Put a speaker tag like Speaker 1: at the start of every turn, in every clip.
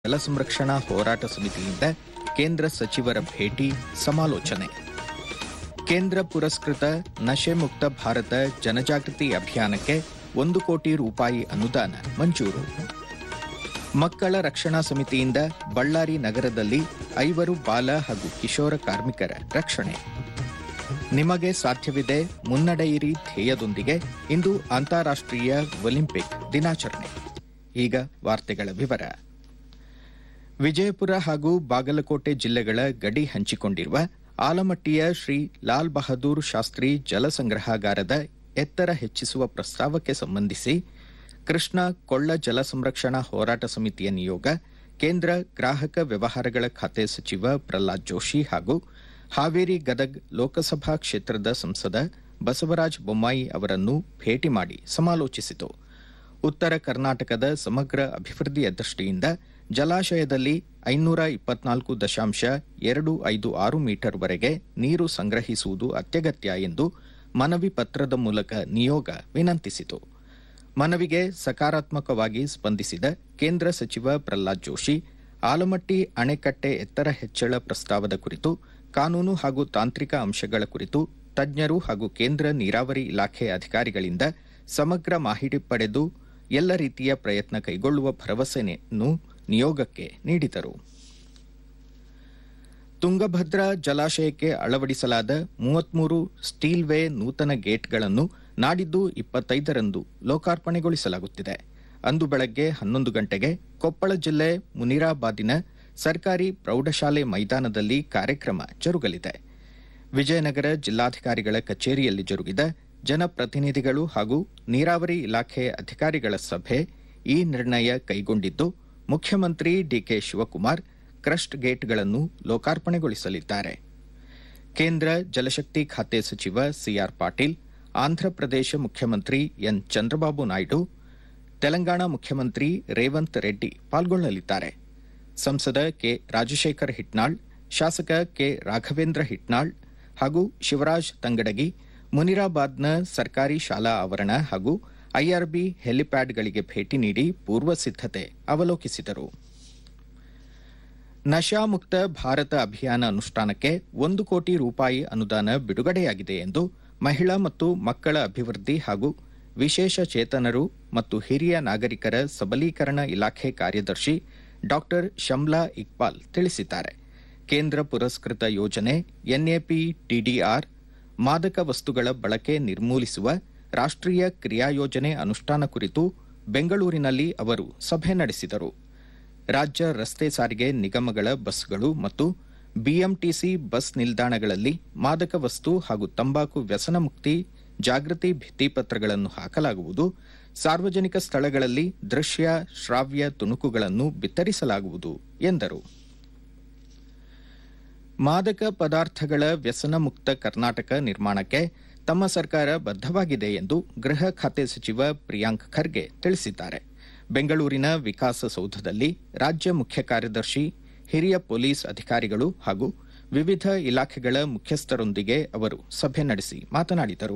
Speaker 1: ಜಲ ಸಂರಕ್ಷಣಾ ಹೋರಾಟ ಸಮಿತಿಯಿಂದ ಕೇಂದ್ರ ಸಚಿವರ ಭೇಟಿ ಸಮಾಲೋಚನೆ ಕೇಂದ್ರ ಪುರಸ್ಕೃತ ನಶೆ ಮುಕ್ತ ಭಾರತ ಜನಜಾಗೃತಿ ಅಭಿಯಾನಕ್ಕೆ ಒಂದು ಕೋಟಿ ರೂಪಾಯಿ ಅನುದಾನ ಮಂಜೂರು ಮಕ್ಕಳ ರಕ್ಷಣಾ ಸಮಿತಿಯಿಂದ ಬಳ್ಳಾರಿ ನಗರದಲ್ಲಿ ಐವರು ಬಾಲ ಹಾಗೂ ಕಿಶೋರ ಕಾರ್ಮಿಕರ ರಕ್ಷಣೆ ನಿಮಗೆ ಸಾಧ್ಯವಿದೆ ಮುನ್ನಡೆಯಿರಿ ಧ್ಯೇಯದೊಂದಿಗೆ ಇಂದು ಅಂತಾರಾಷ್ಟ್ರೀಯ ಒಲಿಂಪಿಕ್ ದಿನಾಚರಣೆ ಈಗ ವಾರ್ತೆಗಳ ವಿವರ ವಿಜಯಪುರ ಹಾಗೂ ಬಾಗಲಕೋಟೆ ಜಿಲ್ಲೆಗಳ ಗಡಿ ಹಂಚಿಕೊಂಡಿರುವ ಆಲಮಟ್ಟಿಯ ಶ್ರೀ ಲಾಲ್ ಬಹದ್ದೂರ್ ಶಾಸ್ತ್ರಿ ಜಲ ಸಂಗ್ರಹಾಗಾರದ ಎತ್ತರ ಹೆಚ್ಚಿಸುವ ಪ್ರಸ್ತಾವಕ್ಕೆ ಸಂಬಂಧಿಸಿ ಕೃಷ್ಣ ಕೊಳ್ಳ ಜಲ ಸಂರಕ್ಷಣಾ ಹೋರಾಟ ಸಮಿತಿಯ ನಿಯೋಗ ಕೇಂದ್ರ ಗ್ರಾಹಕ ವ್ಯವಹಾರಗಳ ಖಾತೆ ಸಚಿವ ಪ್ರಹ್ಲಾದ್ ಜೋಶಿ ಹಾಗೂ ಹಾವೇರಿ ಗದಗ್ ಲೋಕಸಭಾ ಕ್ಷೇತ್ರದ ಸಂಸದ ಬಸವರಾಜ ಬೊಮ್ಮಾಯಿ ಅವರನ್ನು ಭೇಟಿ ಮಾಡಿ ಸಮಾಲೋಚಿಸಿತು ಉತ್ತರ ಕರ್ನಾಟಕದ ಸಮಗ್ರ ಅಭಿವೃದ್ಧಿಯ ದೃಷ್ಟಿಯಿಂದ ಜಲಾಶಯದಲ್ಲಿ ಐನೂರ ಇಪ್ಪತ್ನಾಲ್ಕು ದಶಾಂಶ ಎರಡು ಐದು ಆರು ಮೀಟರ್ವರೆಗೆ ನೀರು ಸಂಗ್ರಹಿಸುವುದು ಅತ್ಯಗತ್ಯ ಎಂದು ಮನವಿ ಪತ್ರದ ಮೂಲಕ ನಿಯೋಗ ವಿನಂತಿಸಿತು ಮನವಿಗೆ ಸಕಾರಾತ್ಮಕವಾಗಿ ಸ್ಪಂದಿಸಿದ ಕೇಂದ್ರ ಸಚಿವ ಪ್ರಹ್ಲಾದ್ ಜೋಶಿ ಆಲಮಟ್ಟಿ ಅಣೆಕಟ್ಟೆ ಎತ್ತರ ಹೆಚ್ಚಳ ಪ್ರಸ್ತಾವದ ಕುರಿತು ಕಾನೂನು ಹಾಗೂ ತಾಂತ್ರಿಕ ಅಂಶಗಳ ಕುರಿತು ತಜ್ಞರು ಹಾಗೂ ಕೇಂದ್ರ ನೀರಾವರಿ ಇಲಾಖೆ ಅಧಿಕಾರಿಗಳಿಂದ ಸಮಗ್ರ ಮಾಹಿತಿ ಪಡೆದು ಎಲ್ಲ ರೀತಿಯ ಪ್ರಯತ್ನ ಕೈಗೊಳ್ಳುವ ಭರವಸೆಯನ್ನು ನಿಯೋಗಕ್ಕೆ ನೀಡಿದರು ತುಂಗಭದ್ರಾ ಜಲಾಶಯಕ್ಕೆ ಅಳವಡಿಸಲಾದ ಮೂವತ್ಮೂರು ಸ್ಟೀಲ್ ವೇ ನೂತನ ಗೇಟ್ಗಳನ್ನು ನಾಡಿದ್ದು ಇಪ್ಪತ್ತೈದರಂದು ಲೋಕಾರ್ಪಣೆಗೊಳಿಸಲಾಗುತ್ತಿದೆ ಅಂದು ಬೆಳಗ್ಗೆ ಹನ್ನೊಂದು ಗಂಟೆಗೆ ಕೊಪ್ಪಳ ಜಿಲ್ಲೆ ಮುನಿರಾಬಾದಿನ ಸರ್ಕಾರಿ ಪ್ರೌಢಶಾಲೆ ಮೈದಾನದಲ್ಲಿ ಕಾರ್ಯಕ್ರಮ ಜರುಗಲಿದೆ ವಿಜಯನಗರ ಜಿಲ್ಲಾಧಿಕಾರಿಗಳ ಕಚೇರಿಯಲ್ಲಿ ಜರುಗಿದ ಜನಪ್ರತಿನಿಧಿಗಳು ಹಾಗೂ ನೀರಾವರಿ ಇಲಾಖೆ ಅಧಿಕಾರಿಗಳ ಸಭೆ ಈ ನಿರ್ಣಯ ಕೈಗೊಂಡಿದ್ದು ಮುಖ್ಯಮಂತ್ರಿ ಡಿಕೆ ಶಿವಕುಮಾರ್ ಕ್ರಸ್ಟ್ ಗೇಟ್ಗಳನ್ನು ಲೋಕಾರ್ಪಣೆಗೊಳಿಸಲಿದ್ದಾರೆ ಕೇಂದ್ರ ಜಲಶಕ್ತಿ ಖಾತೆ ಸಚಿವ ಸಿಆರ್ ಪಾಟೀಲ್ ಆಂಧ್ರಪ್ರದೇಶ ಮುಖ್ಯಮಂತ್ರಿ ಎನ್ ಚಂದ್ರಬಾಬು ನಾಯ್ಡು ತೆಲಂಗಾಣ ಮುಖ್ಯಮಂತ್ರಿ ರೇವಂತ್ ರೆಡ್ಡಿ ಪಾಲ್ಗೊಳ್ಳಲಿದ್ದಾರೆ ಸಂಸದ ಕೆ ರಾಜಶೇಖರ್ ಹಿಟ್ನಾಳ್ ಶಾಸಕ ಕೆ ರಾಘವೇಂದ್ರ ಹಿಟ್ನಾಳ್ ಹಾಗೂ ಶಿವರಾಜ್ ತಂಗಡಗಿ ಮುನಿರಾಬಾದ್ನ ಸರ್ಕಾರಿ ಶಾಲಾ ಆವರಣ ಹಾಗೂ ಐಆರ್ಬಿ ಹೆಲಿಪ್ಯಾಡ್ಗಳಿಗೆ ಭೇಟಿ ನೀಡಿ ಪೂರ್ವ ಸಿದ್ದತೆ ಅವಲೋಕಿಸಿದರು ನಶಾಮುಕ್ತ ಭಾರತ ಅಭಿಯಾನ ಅನುಷ್ಠಾನಕ್ಕೆ ಒಂದು ಕೋಟಿ ರೂಪಾಯಿ ಅನುದಾನ ಬಿಡುಗಡೆಯಾಗಿದೆ ಎಂದು ಮಹಿಳಾ ಮತ್ತು ಮಕ್ಕಳ ಅಭಿವೃದ್ಧಿ ಹಾಗೂ ವಿಶೇಷ ಚೇತನರು ಮತ್ತು ಹಿರಿಯ ನಾಗರಿಕರ ಸಬಲೀಕರಣ ಇಲಾಖೆ ಕಾರ್ಯದರ್ಶಿ ಡಾ ಶಮ್ಲಾ ಇಕ್ಬಾಲ್ ತಿಳಿಸಿದ್ದಾರೆ ಕೇಂದ್ರ ಪುರಸ್ಕೃತ ಯೋಜನೆ ಎನ್ಎಪಿ ಡಿಡಿಆರ್ ಮಾದಕ ವಸ್ತುಗಳ ಬಳಕೆ ನಿರ್ಮೂಲಿಸುವ ರಾಷ್ಟ್ರೀಯ ಕ್ರಿಯಾಯೋಜನೆ ಅನುಷ್ಠಾನ ಕುರಿತು ಬೆಂಗಳೂರಿನಲ್ಲಿ ಅವರು ಸಭೆ ನಡೆಸಿದರು ರಾಜ್ಯ ರಸ್ತೆ ಸಾರಿಗೆ ನಿಗಮಗಳ ಬಸ್ಗಳು ಮತ್ತು ಬಿಎಂಟಿಸಿ ಬಸ್ ನಿಲ್ದಾಣಗಳಲ್ಲಿ ಮಾದಕ ವಸ್ತು ಹಾಗೂ ತಂಬಾಕು ವ್ಯಸನ ಮುಕ್ತಿ ಜಾಗೃತಿ ಭಿತ್ತಿಪತ್ರಗಳನ್ನು ಹಾಕಲಾಗುವುದು ಸಾರ್ವಜನಿಕ ಸ್ಥಳಗಳಲ್ಲಿ ದೃಶ್ಯ ಶ್ರಾವ್ಯ ತುಣುಕುಗಳನ್ನು ಬಿತ್ತರಿಸಲಾಗುವುದು ಎಂದರು ಮಾದಕ ಪದಾರ್ಥಗಳ ವ್ಯಸನ ಮುಕ್ತ ಕರ್ನಾಟಕ ನಿರ್ಮಾಣಕ್ಕೆ ತಮ್ಮ ಸರ್ಕಾರ ಬದ್ಧವಾಗಿದೆ ಎಂದು ಗೃಹ ಖಾತೆ ಸಚಿವ ಪ್ರಿಯಾಂಕ್ ಖರ್ಗೆ ತಿಳಿಸಿದ್ದಾರೆ ಬೆಂಗಳೂರಿನ ವಿಕಾಸಸೌಧದಲ್ಲಿ ರಾಜ್ಯ ಮುಖ್ಯ ಕಾರ್ಯದರ್ಶಿ ಹಿರಿಯ ಪೊಲೀಸ್ ಅಧಿಕಾರಿಗಳು ಹಾಗೂ ವಿವಿಧ ಇಲಾಖೆಗಳ ಮುಖ್ಯಸ್ಥರೊಂದಿಗೆ ಅವರು ಸಭೆ ನಡೆಸಿ ಮಾತನಾಡಿದರು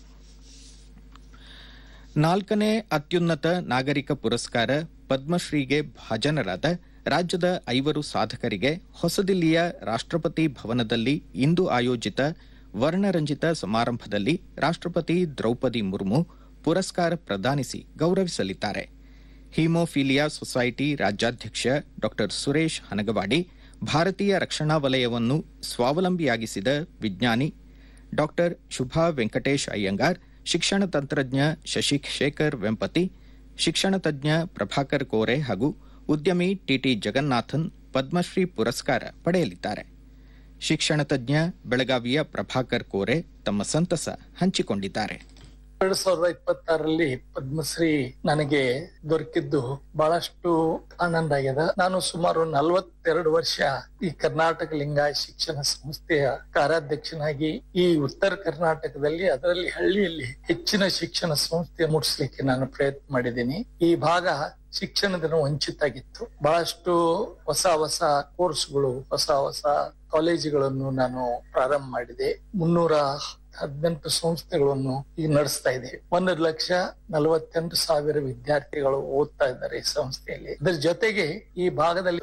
Speaker 1: ನಾಲ್ಕನೇ ಅತ್ಯುನ್ನತ ನಾಗರಿಕ ಪುರಸ್ಕಾರ ಪದ್ಮಶ್ರೀಗೆ ಭಾಜನರಾದ ರಾಜ್ಯದ ಐವರು ಸಾಧಕರಿಗೆ ಹೊಸದಿಲ್ಲಿಯ ರಾಷ್ಟ್ರಪತಿ ಭವನದಲ್ಲಿ ಇಂದು ಆಯೋಜಿತ ವರ್ಣರಂಜಿತ ಸಮಾರಂಭದಲ್ಲಿ ರಾಷ್ಟ್ರಪತಿ ದ್ರೌಪದಿ ಮುರ್ಮು ಪುರಸ್ಕಾರ ಪ್ರದಾನಿಸಿ ಗೌರವಿಸಲಿದ್ದಾರೆ ಹಿಮೋಫಿಲಿಯಾ ಸೊಸೈಟಿ ರಾಜ್ಯಾಧ್ಯಕ್ಷ ಡಾ ಸುರೇಶ್ ಹನಗವಾಡಿ ಭಾರತೀಯ ರಕ್ಷಣಾ ವಲಯವನ್ನು ಸ್ವಾವಲಂಬಿಯಾಗಿಸಿದ ವಿಜ್ಞಾನಿ ಡಾ ಶುಭಾ ವೆಂಕಟೇಶ್ ಅಯ್ಯಂಗಾರ್ ಶಿಕ್ಷಣ ತಂತ್ರಜ್ಞ ಶಶಿಶೇಖರ್ ವೆಂಪತಿ ಶಿಕ್ಷಣ ತಜ್ಞ ಪ್ರಭಾಕರ್ ಕೋರೆ ಹಾಗೂ ಉದ್ಯಮಿ ಟಿಟಿ ಜಗನ್ನಾಥನ್ ಪದ್ಮಶ್ರೀ ಪುರಸ್ಕಾರ ಪಡೆಯಲಿದ್ದಾರೆ ಶಿಕ್ಷಣ ತಜ್ಞ ಬೆಳಗಾವಿಯ ಪ್ರಭಾಕರ್ ಕೋರೆ ತಮ್ಮ ಸಂತಸ ಹಂಚಿಕೊಂಡಿದ್ದಾರೆ
Speaker 2: ಎರಡ್ ಸಾವಿರದ ಇಪ್ಪತ್ತಾರಲ್ಲಿ ಪದ್ಮಶ್ರೀ ನನಗೆ ದೊರಕಿದ್ದು ಬಹಳಷ್ಟು ಆನಂದ ಆಗ್ಯದ ನಾನು ಸುಮಾರು ನಲವತ್ತೆರಡು ವರ್ಷ ಈ ಕರ್ನಾಟಕ ಲಿಂಗಾಯತ ಶಿಕ್ಷಣ ಸಂಸ್ಥೆಯ ಕಾರ್ಯಾಧ್ಯಕ್ಷನಾಗಿ ಈ ಉತ್ತರ ಕರ್ನಾಟಕದಲ್ಲಿ ಅದರಲ್ಲಿ ಹಳ್ಳಿಯಲ್ಲಿ ಹೆಚ್ಚಿನ ಶಿಕ್ಷಣ ಸಂಸ್ಥೆ ಮುಟ್ಟಿಸ್ಲಿಕ್ಕೆ ನಾನು ಪ್ರಯತ್ನ ಮಾಡಿದ್ದೀನಿ ಈ ಭಾಗ ಶಿಕ್ಷಣದಿಂದ ವಂಚಿತ ಆಗಿತ್ತು ಬಹಳಷ್ಟು ಹೊಸ ಹೊಸ ಕೋರ್ಸ್ಗಳು ಹೊಸ ಹೊಸ ಕಾಲೇಜುಗಳನ್ನು ನಾನು ಪ್ರಾರಂಭ ಮಾಡಿದೆ ಮುನ್ನೂರ ಹದಿನೆಂಟು ಸಂಸ್ಥೆಗಳನ್ನು ಈಗ ನಡೆಸ್ತಾ ಇದೆ ಒಂದು ಲಕ್ಷ ನಲವತ್ತೆಂಟು ಸಾವಿರ ವಿದ್ಯಾರ್ಥಿಗಳು ಓದ್ತಾ ಇದ್ದಾರೆ ಈ ಸಂಸ್ಥೆಯಲ್ಲಿ ಇದರ ಜೊತೆಗೆ ಈ ಭಾಗದಲ್ಲಿ